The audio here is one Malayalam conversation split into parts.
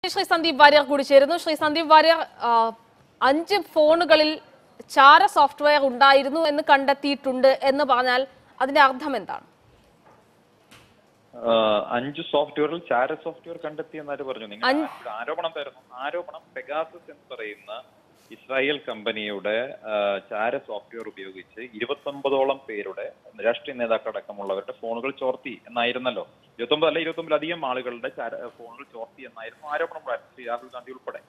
ശ്രീ സന്ദീപ് വാര്യർ കൂടി ചേരുന്നു ശ്രീ സന്ദീപ് വാര്യർ ആ, അഞ്ച് ഫോണുകളിൽ ചാര സോഫ്റ്റ്വെയർ ഉണ്ടായിരുന്നു എന്ന് കണ്ടെത്തിയിട്ടുണ്ട് എന്ന് പറഞ്ഞാൽ അതിന്റെ അർത്ഥം എന്താണ് ആഹ് അഞ്ച് സോഫ്റ്റ്വെയറിൽ ചാര സോഫ്റ്റ്വെയർ കണ്ടെത്തി എന്നാര് പറഞ്ഞു നിങ്ങൾ അഞ്ച്- ആ- ആരോപണം എന്തായിരുന്നു ആരോപണം പെഗാസസ് എന്ന് പറയുന്ന ഇസ്രായേൽ കമ്പനിയുടെ ആഹ് ചാര സോഫ്റ്റ്വെയർ ഉപയോഗിച്ച് ഇരുപത്തൊമ്പതോളം പേരുടെ രാഷ്ട്രീയ നേതാക്കളടക്കമുള്ളവരുടെ ഫോണുകൾ ചോർത്തി എന്നായിരുന്നല്ലോ ഇരുപത്തൊമ്പത് അല്ല ഇരുപത്തൊമ്പതിലധികം ആളുകളുടെ ചാര ഫോണുകൾ ചോർത്തി എന്നായിരുന്നു ആരോപണം ഉണ്ടായിരുന്നത്. ശ്രീ രാഹുൽ ഗാന്ധി ഉൾപ്പെടെ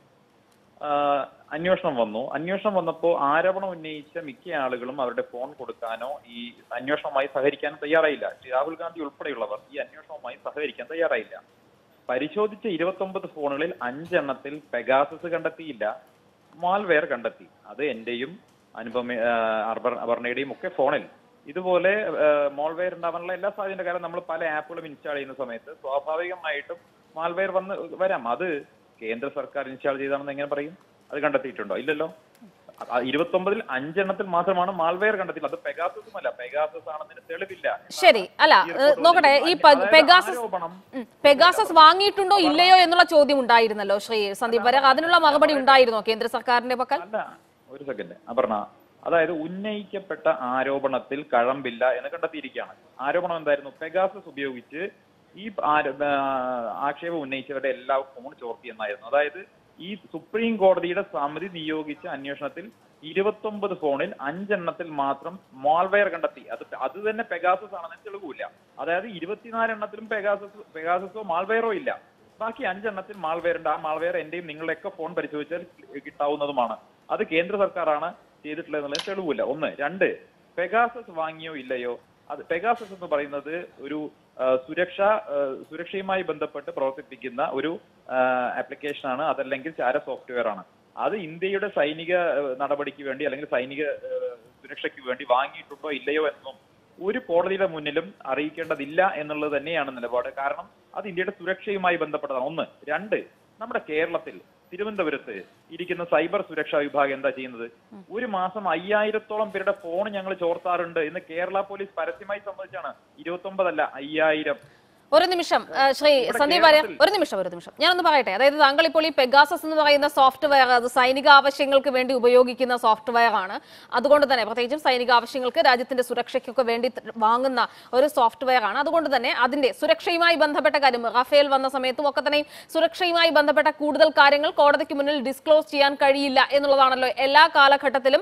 ആഹ് അന്വേഷണം വന്നു അന്വേഷണം വന്നപ്പോൾ ആരോപണം ഉന്നയിച്ച മിക്ക ആളുകളും അവരുടെ ഫോൺ കൊടുക്കാനോ ഈ അന്വേഷണവുമായി സഹകരിക്കാനോ തയ്യാറായില്ല ശ്രീ രാഹുൽ ഗാന്ധി ഉൾപ്പെടെയുള്ളവർ ഈ അന്വേഷണവുമായി സഹകരിക്കാൻ തയ്യാറായില്ല പരിശോധിച്ച ഇരുപത്തൊമ്പത് ഫോണുകളിൽ അഞ്ചെണ്ണത്തിൽ പെഗാസസ് കണ്ടെത്തിയില്ല മാൽവെയർ കണ്ടെത്തി അത് എന്റെയും അനുപമ ആഹ് അർബർ- അപർണയുടെയും ഒക്കെ ഫോണിൽ ഇതുപോലെ മോൾവെയർ ഉണ്ടാവാനുള്ള എല്ലാ സാധ്യത കാരണം നമ്മൾ പല ആപ്പുകളും ഇൻസ്റ്റാൾ ചെയ്യുന്ന സമയത്ത് സ്വാഭാവികമായിട്ടും മാൽവെയർ വന്ന് വരാം അത് കേന്ദ്ര സർക്കാർ ഇൻസ്റ്റാൾ ചെയ്താണെന്ന് എങ്ങനെ പറയും അത് കണ്ടെത്തിയിട്ടുണ്ടോ ഇല്ലല്ലോ അ- ഇരുപത്തൊമ്പതിൽ അഞ്ചെണ്ണത്തിൽ മാത്രമാണ് മാൽവെയർ കണ്ടെത്തിയത് അത് പെഗാസസും അല്ല പെഗാസസ് ആണെന്നതിന് തെളിവില്ല ശരി അല്ല ഈ ഏ, റിപ്പോർട്ട് നോക്കട്ടെ ഈ വന്നിരിക്കുന്നത്. പെ- അതായത് പെഗാസസ് ആരോപണം ഉം, പെഗാസസ് വാങ്ങിയിട്ടുണ്ടോ ഇല്ലയോ എന്നുള്ള ചോദ്യം ഉണ്ടായിരുന്നല്ലോ ശ്രീ സന്ദീപ് വാര്യർ അതിനുള്ള മറുപടി ഉണ്ടായിരുന്നോ കേന്ദ്ര സർക്കാരിന്റെ പക്കൽ അല്ല ഒരു സെക്കൻഡ് അപർണ അതായത് ഉന്നയിക്കപ്പെട്ട ആരോപണത്തിൽ കഴമ്പില്ല എന്ന് കണ്ടെത്തിയിരിക്കുകയാണ് ആരോപണം എന്തായിരുന്നു പെഗാസസ് ഉപയോഗിച്ച് ഈ ആരോ- ആ, ആക്ഷേപം ഉന്നയിച്ചവരുടെ എല്ലാ ഫോൺ ചോർത്തി എന്നായിരുന്നു അതായത് ഈ സുപ്രീം കോടതിയുടെ സമിതി നിയോഗിച്ച അന്വേഷണത്തിൽ ഇരുപത്തൊമ്പത് ഫോണിൽ അഞ്ചെണ്ണത്തിൽ മാത്രം മാൾവെയർ കണ്ടെത്തി അത് അത് തന്നെ പെഗാസസ് ആണെന്ന് തെളിവില്ല അതായത് ഇരുപത്തിനാല് എണ്ണത്തിലും പെഗാസസ് പെഗാസസോ മാൾവെയറോ ഇല്ല ബാക്കി അഞ്ചെണ്ണത്തിൽ മാൾവെയർ ഉണ്ട് ആ മാൾവെയർ എന്റെയും നിങ്ങളുടെയൊക്കെ ഫോൺ പരിശോധിച്ചാൽ കിട്ടാവുന്നതുമാണ് അത് കേന്ദ്ര സർക്കാരാണ് ചെയ്തിട്ടുള്ളത് എന്നുള്ളത് തെളിവില്ല ഒന്ന് രണ്ട് പെഗാസസ് വാങ്ങിയോ ഇല്ലയോ അത് പെഗാസസ് എന്ന് പറയുന്നത് ഒരു ആ, സുരക്ഷ ആ, സുരക്ഷയുമായി ബന്ധപ്പെട്ട് പ്രവർത്തിപ്പിക്കുന്ന ഒരു ആപ്ലിക്കേഷൻ ആണ് അതല്ലെങ്കിൽ ചാര സോഫ്റ്റ്വെയർ ആണ് അത് ഇന്ത്യയുടെ സൈനിക ആ, നടപടിക്ക് വേണ്ടി അല്ലെങ്കിൽ സൈനിക ആ, സുരക്ഷയ്ക്ക് വേണ്ടി വാങ്ങിയിട്ടുണ്ടോ ഇല്ലയോ എന്നും ഒരു കോടതിയുടെ മുന്നിലും അറിയിക്കേണ്ടതില്ല എന്നുള്ളത് തന്നെയാണ് നിലപാട് കാരണം അത് ഇന്ത്യയുടെ സുരക്ഷയുമായി ബന്ധപ്പെട്ടതാണ് ഒന്ന് രണ്ട് നമ്മുടെ കേരളത്തിൽ തിരുവനന്തപുരത്ത് ഇരിക്കുന്ന സൈബർ സുരക്ഷാ വിഭാഗം എന്താ ചെയ്യുന്നത് ഒരു മാസം അയ്യായിരത്തോളം പേരുടെ ഫോൺ ഞങ്ങൾ ചോർത്താറുണ്ട് എന്ന് കേരള പോലീസ് പരസ്യമായി സമ്മതിച്ചാണ് ഇരുപത്തൊമ്പതല്ല അയ്യായിരം ഒരു നിമിഷം ആ, ശ്രീ ഇവിടെ സന്ദീപ് വാര്യർ കേരളത്തിൽ- ഒരു നിമിഷം ഒരു നിമിഷം ഞാനൊന്ന് പറയട്ടെ അതായത് താങ്കൾ ഇപ്പോൾ ഈ പെഗാസസ് എന്ന് പറയുന്ന സോഫ്റ്റ്വെയർ അത് സൈനിക ആവശ്യങ്ങൾക്ക് വേണ്ടി ഉപയോഗിക്കുന്ന സോഫ്റ്റ്വെയർ ആണ് അതുകൊണ്ട് തന്നെ പ്രത്യേകിച്ചും സൈനിക ആവശ്യങ്ങൾക്ക് രാജ്യത്തിന്റെ സുരക്ഷയ്ക്കൊക്കെ വേണ്ടി ത- വാങ്ങുന്ന ഒരു സോഫ്റ്റ്വെയർ ആണ് അതുകൊണ്ട് തന്നെ അതിന്റെ സുരക്ഷയുമായി ബന്ധപ്പെട്ട കാര്യം റഫേൽ വന്ന സമയത്തും ഒക്കെ തന്നെയും സുരക്ഷയുമായി ബന്ധപ്പെട്ട കൂടുതൽ കാര്യങ്ങൾ കോടതിക്ക് മുന്നിൽ ഡിസ്ക്ലോസ് ചെയ്യാൻ കഴിയില്ല എന്നുള്ളതാണല്ലോ എല്ലാ കാലഘട്ടത്തിലും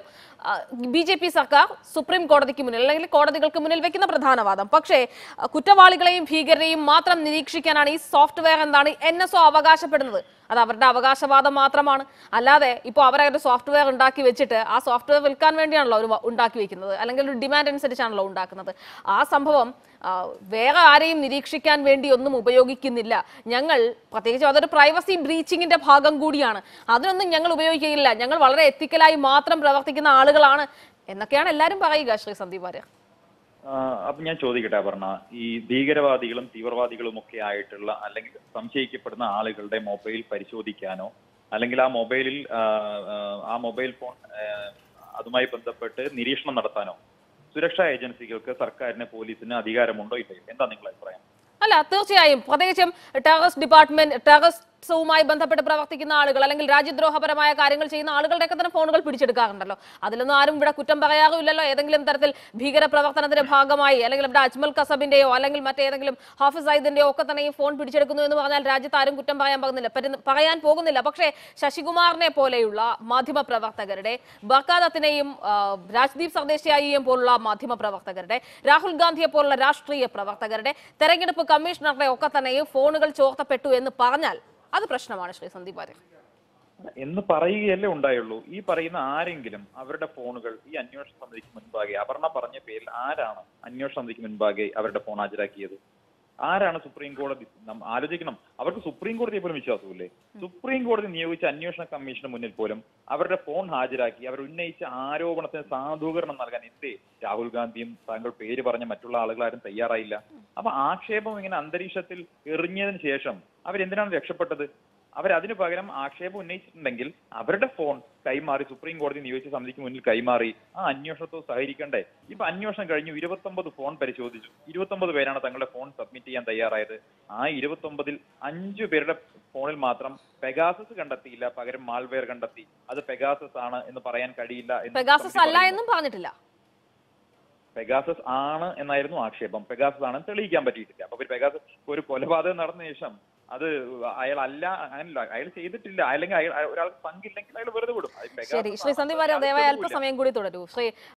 ബി ജെ പി സർക്കാർ സുപ്രീം കോടതിക്ക് മുന്നിൽ അല്ലെങ്കിൽ കോടതികൾക്ക് മുന്നിൽ വെക്കുന്ന പ്രധാന വാദം പക്ഷേ ആ, കുറ്റവാളികളെയും ഭീകരരെയും മാത്രം നിരീക്ഷിക്കാനാണ് ഈ സോഫ്റ്റ്വെയർ എന്താണ് എൻ എസ് ഒ അവകാശപ്പെടുന്നത് അത് അവരുടെ അവകാശവാദം മാത്രമാണ് അല്ലാതെ ഇപ്പോൾ അവരൊരു സോഫ്റ്റ്വെയർ ഉണ്ടാക്കി വെച്ചിട്ട് ആ സോഫ്റ്റ്വെയർ വിൽക്കാൻ വേണ്ടിയാണല്ലോ അവർ ഉണ്ടാക്കി വെക്കുന്നത് അല്ലെങ്കിൽ ഒരു ഡിമാൻഡ് അനുസരിച്ചാണല്ലോ ഉണ്ടാക്കുന്നത് ആ സംഭവം ആ, വേറെ ആരെയും നിരീക്ഷിക്കാൻ വേണ്ടി ഒന്നും ഉപയോഗിക്കുന്നില്ല ഞങ്ങൾ പ്രത്യേകിച്ച് അതൊരു പ്രൈവസി ബ്രീച്ചിങ്ങിന്റെ ഭാഗം കൂടിയാണ് അതിനൊന്നും ഞങ്ങൾ ഉപയോഗിക്കുകയില്ല ഞങ്ങൾ വളരെ എത്തിക്കലായി മാത്രം പ്രവർത്തിക്കുന്ന ആളുകളാണ് എന്നൊക്കെയാണ് എല്ലാവരും പറയുക ശ്രീ സന്ദീപ് വാര്യർ ആഹ് അപ്പൊ ഞാൻ ചോദിക്കട്ടെ പറഞ്ഞ ഈ ഭീകരവാദികളും തീവ്രവാദികളും ഒക്കെ ആയിട്ടുള്ള അല്ലെങ്കിൽ സംശയിക്കപ്പെടുന്ന ആളുകളുടെ മൊബൈൽ പരിശോധിക്കാനോ അല്ലെങ്കിൽ ആ മൊബൈലിൽ ആഹ് ആഹ് ആ മൊബൈൽ ഫോൺ ആഹ് അതുമായി ബന്ധപ്പെട്ട് നിരീക്ഷണം നടത്താനോ സുരക്ഷാ ഏജൻസികൾക്ക് സർക്കാരിന് പോലീസിന് അധികാരമുണ്ടോ ഇല്ലയോ എന്താ നിങ്ങളുടെ അഭിപ്രായം അല്ല തീർച്ചയായും പ്രത്യേകിച്ചും ടെററിസ്റ്റ് ഡിപ്പാർട്ട്മെന്റ് ടെററിസവുമായി ബന്ധപ്പെട്ട് പ്രവർത്തിക്കുന്ന ആളുകൾ അല്ലെങ്കിൽ രാജ്യദ്രോഹപരമായ കാര്യങ്ങൾ ചെയ്യുന്ന ആളുകളുടെയൊക്കെ തന്നെ ഫോണുകൾ പിടിച്ചെടുക്കാറുണ്ടല്ലോ അതിലൊന്നും ആരും ഇവിടെ കുറ്റം പറയാറുമില്ലല്ലോ ഏതെങ്കിലും തരത്തിൽ ഭീകര പ്രവർത്തനത്തിന്റെ ഭാഗമായി അല്ലെങ്കിൽ ഇവിടെ അജ്മൽ കസബിന്റെയോ അല്ലെങ്കിൽ മറ്റേതെങ്കിലും ഹാഫിസ് സയ്യിദിന്റെയോ ഒക്കെ തന്നെ ഈ ഫോൺ പിടിച്ചെടുക്കുന്നു എന്ന് പറഞ്ഞാൽ രാജ്യത്ത് ആരും കുറ്റം പറയാൻ പോകുന്നില്ല പറ്റുന്ന- പറയാൻ പോകുന്നില്ല പക്ഷേ ശശികുമാറിനെ പോലെയുള്ള മാധ്യമ പ്രവർത്തകരുടെ ബർക്കാദത്തിനെയും ആ, രാജ്ദീപ് സർദേശിയായിയെയും പോലുള്ള മാധ്യമ പ്രവർത്തകരുടെ രാഹുൽ ഗാന്ധിയെ പോലുള്ള രാഷ്ട്രീയ പ്രവർത്തകരുടെ തെരഞ്ഞെടുപ്പ് കമ്മീഷണറുടെ ഒക്കെ തന്നെയും ഫോണുകൾ ചോർത്തപ്പെട്ടു എന്ന് പറഞ്ഞാൽ അത് പ്രശ്നമാണ് ശ്രീ സന്ദീപ് വാര്യർ എന്ന് പറയുകയല്ലേ ഉണ്ടായുള്ളൂ ഈ പറയുന്ന ആരെങ്കിലും അവരുടെ ഫോണുകൾ ഈ അന്വേഷണ സമിതിക്ക് മുൻപാകെ അപർണ പറഞ്ഞ പേരിൽ ആരാണ് അന്വേഷണ സമിതിക്ക് മുൻപാകെ അവരുടെ ഫോൺ ഹാജരാക്കിയത് ആരാണ് സുപ്രീം കോടതി നം- ആലോചിക്കണം അവർക്ക് സുപ്രീം കോടതിയെ പോലും വിശ്വാസമില്ലേ സുപ്രീം കോടതി നിയോഗിച്ച അന്വേഷണ കമ്മീഷന് മുന്നിൽ പോലും അവരുടെ ഫോൺ ഹാജരാക്കി അവർ ഉന്നയിച്ച ആരോപണത്തിന് സാധൂകരണം നൽകാൻ എന്തേ രാഹുൽ ഗാന്ധിയും താങ്കൾ പേര് പറഞ്ഞ മറ്റുള്ള ആളുകളാരും തയ്യാറായില്ല അപ്പൊ ആക്ഷേപം ഇങ്ങനെ അന്തരീക്ഷത്തിൽ എറിഞ്ഞതിന് ശേഷം അവരെന്തിനാണ് രക്ഷപ്പെട്ടത് അവർ അതിനു പകരം ആക്ഷേപം ഉന്നയിച്ചിട്ടുണ്ടെങ്കിൽ അവരുടെ ഫോൺ കൈമാറി സുപ്രീം കോടതി നിയോഗിച്ച സമിതിക്ക് മുന്നിൽ കൈമാറി ആ അന്വേഷണത്തോട് സഹകരിക്കണ്ടേ ഇപ്പൊ അന്വേഷണം കഴിഞ്ഞു ഇരുപത്തൊമ്പത് ഫോൺ പരിശോധിച്ചു ഇരുപത്തൊമ്പത് പേരാണ് തങ്ങളുടെ ഫോൺ സബ്മിറ്റ് ചെയ്യാൻ തയ്യാറായത് ആ ഇരുപത്തൊമ്പതിൽ അഞ്ചു പേരുടെ ഫോണിൽ മാത്രം പെഗാസസ് കണ്ടെത്തിയില്ല പകരം മാൾവെയർ കണ്ടെത്തി അത് പെഗാസസ് ആണ് എന്ന് പറയാൻ കഴിയില്ല എന്ന് പെഗാസസ് സമിതി അല്ല പറയുന്നു. എന്നും പറഞ്ഞിട്ടില്ല പെഗാസസ് ആണ് എന്നായിരുന്നു ആക്ഷേപം പെഗാസസ് ആണെന്ന് തെളിയിക്കാൻ പറ്റിയിട്ടില്ല അപ്പൊ ഒരു പെഗാസസ് ഒരു കൊലപാതകം നടന്ന ശേഷം അത് അയാൾ അല്ല അങ്ങനല്ല അയാൾ ചെയ്തിട്ടില്ല അല്ലെങ്കിൽ അയാൾ ഒരാൾക്ക് പങ്കില്ലെങ്കിൽ അയാൾ വെറുതെ വിടും അത് ശരി പെഗാസസ് ശ്രീ ആണെന്ന് സന്ദീപ് വാര്യർ യാതൊരു ദയവായി തെളിവുമില്ല. അല്പസമയം കൂടി തുടരൂ ശ്രീ